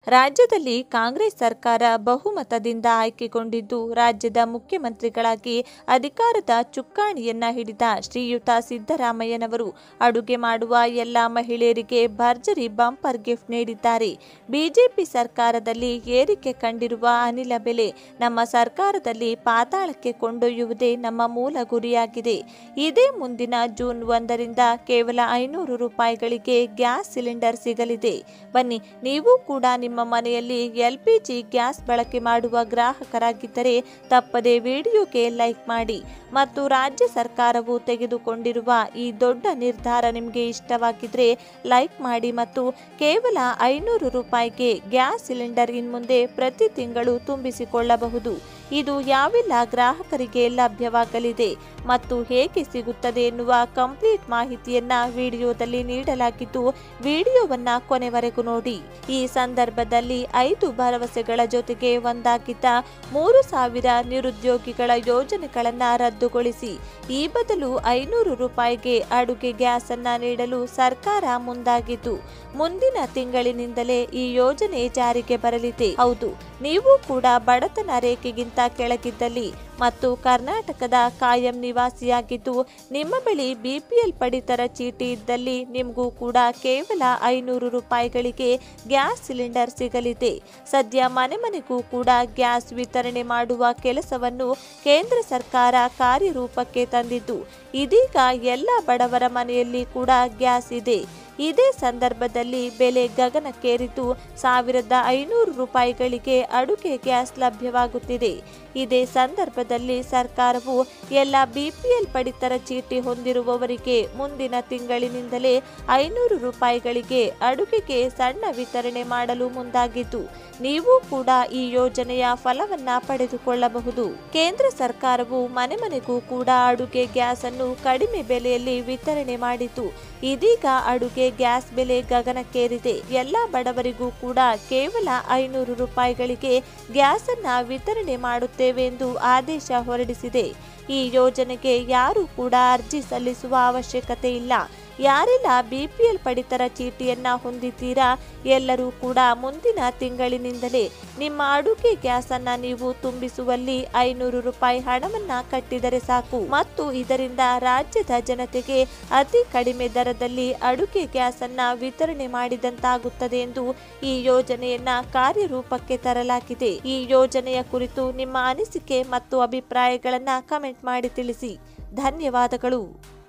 ರಾಜ್ಯದಲ್ಲಿ ಕಾಂಗ್ರೆಸ್ ಸರ್ಕಾರ ಬಹುಮತದಿಂದ ಆಯ್ಕೆಗೊಂಡಿದ್ದು ರಾಜ್ಯದ ಮುಖ್ಯಮಂತ್ರಿಗಳಾಗಿ ಅಧಿಕಾರದ ಚುಕ್ಕಾಣಿಯನ್ನ ಹಿಡಿದ ಶ್ರೀಯುತ ಸಿದ್ದರಾಮಯ್ಯನವರು ಅಡುಗೆ ಮಾಡುವ ಎಲ್ಲ ಮಹಿಳೆಯರಿಗೆ ಭರ್ಜರಿ ಬಂಪರ್ ಗಿಫ್ಟ್ ನೀಡಿದ್ದಾರೆ ಬಿಜೆಪಿ ಸರ್ಕಾರದಲ್ಲಿ ಏರಿಕೆ ಕಂಡಿರುವ ಅನಿಲ ಬೆಲೆ ನಮ್ಮ ಸರ್ಕಾರದಲ್ಲಿ ಪಾತಾಳಕ್ಕೆ ಕೊಂಡೊಯ್ಯುವುದೇ ನಮ್ಮ ಮೂಲ ಗುರಿಯಾಗಿದೆ ಇದೇ ಮುಂದಿನ ಜೂನ್ ಒಂದರಿಂದ ಕೇವಲ ಐನೂರು ರೂಪಾಯಿಗಳಿಗೆ ಗ್ಯಾಸ್ ಸಿಲಿಂಡರ್ ಸಿಗಲಿದೆ ಬನ್ನಿ ನೀವು ಕೂಡ ನಿಮ್ಮ ಮನೆಯಲ್ಲಿ ಎಲ್ಪಿಜಿ ಗ್ಯಾಸ್ ಬಳಕೆ ಮಾಡುವ ಗ್ರಾಹಕರಾಗಿದ್ದರೆ ತಪ್ಪದೆ ವಿಡಿಯೋಗೆ ಲೈಕ್ ಮಾಡಿ ಮತ್ತು ರಾಜ್ಯ ಸರ್ಕಾರವು ತೆಗೆದುಕೊಂಡಿರುವ ಈ ದೊಡ್ಡ ನಿರ್ಧಾರ ನಿಮಗೆ ಇಷ್ಟವಾಗಿದ್ರೆ ಲೈಕ್ ಮಾಡಿ ಮತ್ತು ಕೇವಲ ಐನೂರು ರೂಪಾಯಿಗೆ ಗ್ಯಾಸ್ ಸಿಲಿಂಡರ್ ಇನ್ಮುಂದೆ ಪ್ರತಿ ತಿಂಗಳು ತುಂಬಿಸಿಕೊಳ್ಳಬಹುದು ಇದು ಯಾವೆಲ್ಲ ಗ್ರಾಹಕರಿಗೆ ಲಭ್ಯವಾಗಲಿದೆ ಮತ್ತು ಹೇಗೆ ಸಿಗುತ್ತದೆ ಎನ್ನುವ ಕಂಪ್ಲೀಟ್ ಮಾಹಿತಿಯನ್ನ ವಿಡಿಯೋದಲ್ಲಿ ನೀಡಲಾಗಿದ್ದು ವಿಡಿಯೋವನ್ನ ಕೊನೆವರೆಗೂ ನೋಡಿ ಈ ಸಂದರ್ಭದಲ್ಲಿ ಐದು ಭರವಸೆಗಳ ಜೊತೆಗೆ ಒಂದಾಗಿದ್ದ ಮೂರು ಸಾವಿರ ನಿರುದ್ಯೋಗಿಗಳ ಯೋಜನೆಗಳನ್ನ ರದ್ದುಗೊಳಿಸಿ ಈ ಬದಲು ಐನೂರು ರೂಪಾಯಿಗೆ ಅಡುಗೆ ಗ್ಯಾಸ್ ಅನ್ನ ನೀಡಲು ಸರ್ಕಾರ ಮುಂದಾಗಿದ್ದು ಮುಂದಿನ ತಿಂಗಳಿನಿಂದಲೇ ಈ ಯೋಜನೆ ಜಾರಿಗೆ ಬರಲಿದೆ ಹೌದು ನೀವು ಕೂಡ ಬಡತನ ರೇಖೆಗಿಂತ ಕೆಳಗಿದ್ದಲ್ಲಿ ಮತ್ತು ಕರ್ನಾಟಕದ ಕಾಯಂ ನಿವಾಸಿಯಾಗಿದ್ದು ನಿಮ್ಮ ಬಳಿ ಬಿಪಿಎಲ್ ಪಡಿತರ ಚೀಟಿ ಇದ್ದಲ್ಲಿ ನಿಮಗೂ ಕೂಡ ಕೇವಲ ಐನೂರು ರೂಪಾಯಿಗಳಿಗೆ ಗ್ಯಾಸ್ ಸಿಲಿಂಡರ್ ಸಿಗಲಿದೆ ಸದ್ಯ ಮನೆ ಮನೆಗೂ ಕೂಡ ಗ್ಯಾಸ್ ವಿತರಣೆ ಮಾಡುವ ಕೆಲಸವನ್ನು ಕೇಂದ್ರ ಸರ್ಕಾರ ಕಾರ್ಯರೂಪಕ್ಕೆ ತಂದಿದ್ದು ಇದೀಗ ಎಲ್ಲ ಬಡವರ ಮನೆಯಲ್ಲಿ ಕೂಡ ಗ್ಯಾಸ್ ಇದೆ ಇದೇ ಸಂದರ್ಭದಲ್ಲಿ ಬೆಲೆ ಗಗನಕ್ಕೇರಿತು ಸಾವಿರದ ಐನೂರು ರೂಪಾಯಿಗಳಿಗೆ ಅಡುಗೆ ಗ್ಯಾಸ್ ಲಭ್ಯವಾಗುತ್ತಿದೆ ಇದೇ ಸಂದರ್ಭದಲ್ಲಿ ಸರ್ಕಾರವು ಎಲ್ಲ ಬಿಪಿಎಲ್ ಪಡಿತರ ಚೀಟಿ ಹೊಂದಿರುವವರಿಗೆ ಮುಂದಿನ ತಿಂಗಳಿನಿಂದಲೇ ಐನೂರು ರೂಪಾಯಿಗಳಿಗೆ ಅಡುಗೆಗೆ ಸಣ್ಣ ವಿತರಣೆ ಮಾಡಲು ಮುಂದಾಗಿದ್ದು ನೀವು ಕೂಡ ಈ ಯೋಜನೆಯ ಫಲವನ್ನ ಪಡೆದುಕೊಳ್ಳಬಹುದು ಕೇಂದ್ರ ಸರ್ಕಾರವು ಮನೆ ಮನೆಗೂ ಕೂಡ ಅಡುಗೆ ಗ್ಯಾಸ್ ಅನ್ನು ಕಡಿಮೆ ಬೆಲೆಯಲ್ಲಿ ವಿತರಣೆ ಮಾಡಿತು ಇದೀಗ ಅಡುಗೆ ಗ್ಯಾಸ್ ಬೆಲೆ ಗಗನಕ್ಕೇರಿದೆ ಎಲ್ಲ ಬಡವರಿಗೂ ಕೂಡ ಕೇವಲ ಐನೂರು ರೂಪಾಯಿಗಳಿಗೆ ಗ್ಯಾಸ್ ಅನ್ನ ವಿತರಣೆ ಮಾಡುತ್ತೇವೆ ಎಂದು ಆದೇಶ ಹೊರಡಿಸಿದೆ ಈ ಯೋಜನೆಗೆ ಯಾರು ಕೂಡ ಅರ್ಜಿ ಸಲ್ಲಿಸುವ ಅವಶ್ಯಕತೆ ಇಲ್ಲ ಯಾರೆಲ್ಲ ಬಿಪಿಎಲ್ ಪಡಿತರ ಚೀಟಿಯನ್ನ ಹೊಂದಿದ್ದೀರಾ ಎಲ್ಲರೂ ಕೂಡ ಮುಂದಿನ ತಿಂಗಳಿನಿಂದಲೇ ನಿಮ್ಮ ಅಡುಗೆ ಗ್ಯಾಸ್ ಅನ್ನ ನೀವು ತುಂಬಿಸುವಲ್ಲಿ ಐನೂರು ರೂಪಾಯಿ ಹಣವನ್ನ ಕಟ್ಟಿದರೆ ಸಾಕು ಮತ್ತು ಇದರಿಂದ ರಾಜ್ಯದ ಜನತೆಗೆ ಅತಿ ಕಡಿಮೆ ದರದಲ್ಲಿ ಅಡುಗೆ ಗ್ಯಾಸ್ ಅನ್ನ ವಿತರಣೆ ಮಾಡಿದಂತಾಗುತ್ತದೆ ಎಂದು ಈ ಯೋಜನೆಯನ್ನ ಕಾರ್ಯರೂಪಕ್ಕೆ ತರಲಾಗಿದೆ ಈ ಯೋಜನೆಯ ಕುರಿತು ನಿಮ್ಮ ಅನಿಸಿಕೆ ಮತ್ತು ಅಭಿಪ್ರಾಯಗಳನ್ನ ಕಮೆಂಟ್ ಮಾಡಿ ತಿಳಿಸಿ ಧನ್ಯವಾದಗಳು